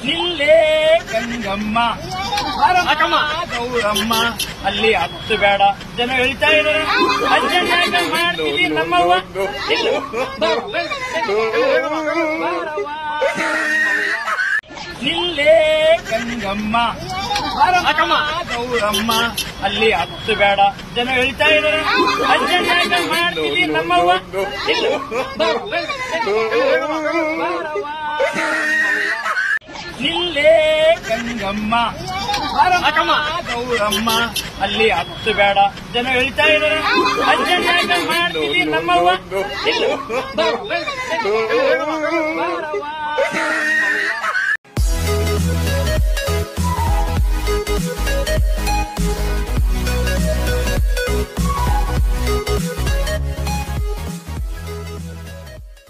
ನಿಲ್ಲೇ ಗಂಗಮ್ಮ ಬಾರಮ್ಮ ಗೌರಮ್ಮ ಅಲ್ಲಿ ಹತ್ತು ಬೇಡ ಜನ ಹೇಳ್ತಾ ಇದ್ದಾರೆ ಅಜ್ಜನ ಮಾಡ್ತೀವಿ ನಮ್ಮವ್ವ ನಿಲ್ಲು. ಬಾರವ್ವ. ನಿಲ್ಲೇ ಗಂಗಮ್ಮ ಬಾರಮ್ಮ ಗೌರಮ್ಮ ಅಲ್ಲಿ ಹತ್ತು ಬೇಡ ಜನ ಹೇಳ್ತಾ ಇದ್ದಾರೆ ಅಜ್ಜನ ಮಾಡ್ತೀವಿ ನಮ್ಮವ್ವ ನಿಲ್ಲು. ಬಾರವ್ವ. ನಿಲ್ಲೇ ಗಂಗಮ್ಮ ಬಾರಮ್ಮ ಗೌರಮ್ಮ ಅಲ್ಲಿ ಹತ್ತು ಬೇಡ ಜನ ಹೇಳ್ತಾ ಇದ್ದಾರೆ ಅಜ್ಜನ ಮಾಡ್ತೀವಿ ನಮ್ಮವ್ವ ನಿಲ್ಲು.